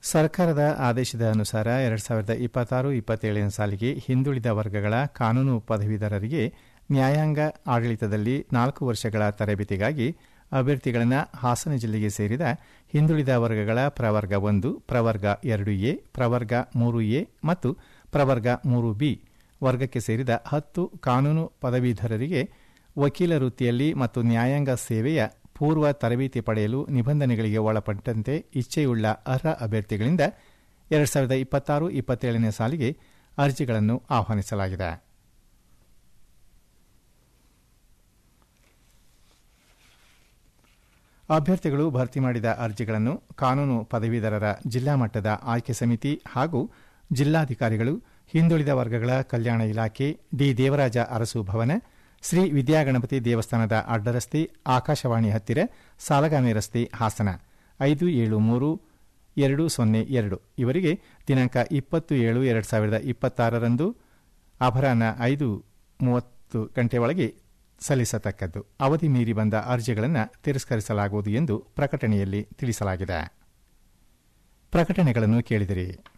ಸರ್ಕಾರದ ಆದೇಶದ ಅನುಸಾರ ಎರಡು ಸಾವಿರದ ಇಪ್ಪತ್ತಾರು ಇಪ್ಪತ್ತೇಳನೇ ಸಾಲಿಗೆ ಹಿಂದುಳಿದ ವರ್ಗಗಳ ಕಾನೂನು ಪದವೀಧರರಿಗೆ ನ್ಯಾಯಾಂಗ ಆಡಳಿತದಲ್ಲಿ ನಾಲ್ಕು ವರ್ಷಗಳ ತರಬೇತಿಗಾಗಿ ಅಭ್ಯರ್ಥಿಗಳನ್ನು ಹಾಸನ ಜಿಲ್ಲೆಗೆ ಸೇರಿದ ಹಿಂದುಳಿದ ವರ್ಗಗಳ ಪ್ರವರ್ಗ ಒಂದು ಪ್ರವರ್ಗ ಎರಡು ಎ ಪ್ರವರ್ಗ ಮೂರು ಎ ಮತ್ತು ಪ್ರವರ್ಗ ಮೂರು ಬಿ ವರ್ಗಕ್ಕೆ ಸೇರಿದ ಹತ್ತು ಕಾನೂನು ಪದವೀಧರರಿಗೆ ವಕೀಲ ವೃತ್ತಿಯಲ್ಲಿ ಮತ್ತು ನ್ಯಾಯಾಂಗ ಸೇವೆಯ ಪೂರ್ವ ತರಬೇತಿ ಪಡೆಯಲು ನಿಬಂಧನೆಗಳಿಗೆ ಒಳಪಟ್ಟಂತೆ ಇಚ್ಛೆಯುಳ್ಳ ಅರ್ಹ ಅಭ್ಯರ್ಥಿಗಳಿಂದ ಎರಡು ಸಾವಿರದ ಇಪ್ಪತ್ತಾರು ಇಪ್ಪತ್ತೇಳನೇ ಸಾಲಿಗೆ ಅರ್ಜಿಗಳನ್ನು ಆಹ್ವಾನಿಸಲಾಗಿದೆ ಅಭ್ಯರ್ಥಿಗಳು ಭರ್ತಿ ಮಾಡಿದ ಅರ್ಜಿಗಳನ್ನು ಕಾನೂನು ಪದವೀಧರರ ಜಿಲ್ಲಾ ಮಟ್ಟದ ಆಯ್ಕೆ ಸಮಿತಿ ಹಾಗೂ ಜಿಲ್ಲಾಧಿಕಾರಿಗಳು ಹಿಂದುಳಿದ ವರ್ಗಗಳ ಕಲ್ಯಾಣ ಇಲಾಖೆ ಡಿ ದೇವರಾಜ ಅರಸು ಭವನ ಶ್ರೀ ವಿದ್ಯಾಗಣಪತಿ ದೇವಸ್ಥಾನದ ಅಡ್ಡರಸ್ತೆ ಆಕಾಶವಾಣಿ ಹತ್ತಿರ ಸಾಲಗಾಮಿ ರಸ್ತೆ ಹಾಸನ ಐದು ಏಳು ಮೂರು ಎರಡು ಸೊನ್ನೆ ಎರಡು ಇವರಿಗೆ ದಿನಾಂಕ ಇಪ್ಪತ್ತು ಏಳು ಎರಡು ಸಾವಿರದ ಇಪ್ಪತ್ತಾರರಂದು ಅಪರಾಹ್ನ ಐದು ಮೂವತ್ತು ಗಂಟೆ ಒಳಗೆ ಸಲ್ಲಿಸತಕ್ಕದ್ದು ಅವಧಿ ಮೀರಿ ಬಂದ ಅರ್ಜಿಗಳನ್ನು ತಿರಸ್ಕರಿಸಲಾಗುವುದು ಎಂದು ಪ್ರಕಟಣೆಯಲ್ಲಿ ತಿಳಿಸಲಾಗಿದೆ ಪ್ರಕಟಣೆಗಳನ್ನು ಕೇಳಿದಿರಿ